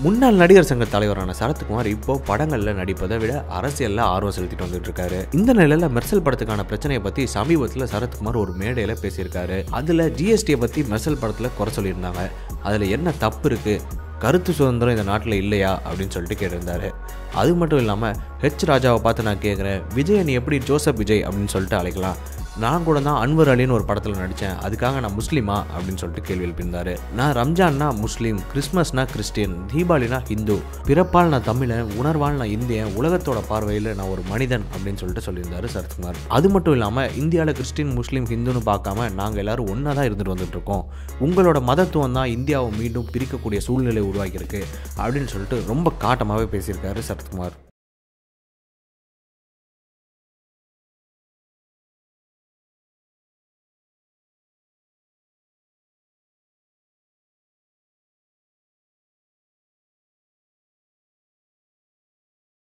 முன்னாள் நடிகர் சங்க தலைவரான சரத்குமார் இப்போ படங்களில் நடிப்பதை விட அரசியலில் ஆர்வம் செலுத்திட்டு வந்துட்டு இருக்காரு இந்த நிலையில மெர்சல் படத்துக்கான பிரச்சனையை பற்றி சமீபத்தில் சரத்குமார் ஒரு மேடையில் பேசியிருக்காரு அதில் ஜிஎஸ்டியை பற்றி மெர்சல் படத்தில் குறை சொல்லியிருந்தாங்க அதில் என்ன தப்பு இருக்குது கருத்து சுதந்திரம் இந்த நாட்டில் இல்லையா அப்படின்னு சொல்லிட்டு கேட்டிருந்தாரு அது மட்டும் இல்லாமல் ஹெச் ராஜாவை பார்த்து நான் கேட்குறேன் விஜய் நீ எப்படி ஜோசப் விஜய் அப்படின்னு சொல்லிட்டு அழைக்கலாம் நான் கூட தான் அன்வர் அலின்னு ஒரு படத்தில் நடித்தேன் அதுக்காக நான் முஸ்லீமா அப்படின்னு சொல்லிட்டு கேள்வி எழுப்பியிருந்தார் நான் ரம்ஜான்னா முஸ்லீம் கிறிஸ்மஸ்னா கிறிஸ்டியன் தீபாவளினா ஹிந்து பிறப்பால் நான் தமிழன் உணர்வால் நான் இந்தியன் உலகத்தோட பார்வையில் நான் ஒரு மனிதன் அப்படின்னு சொல்லிட்டு சொல்லியிருந்தாரு சரத்குமார் அது மட்டும் இல்லாமல் இந்தியாவில் கிறிஸ்டின் முஸ்லீம் ஹிந்துன்னு பார்க்காம நாங்கள் எல்லாரும் ஒன்றா தான் இருந்துட்டு வந்துட்டு இருக்கோம் உங்களோட மதத்துவம் தான் இந்தியாவை மீண்டும் பிரிக்கக்கூடிய சூழ்நிலை உருவாக்கியிருக்கு அப்படின்னு சொல்லிட்டு ரொம்ப காட்டமாகவே பேசியிருக்காரு சரத்குமார்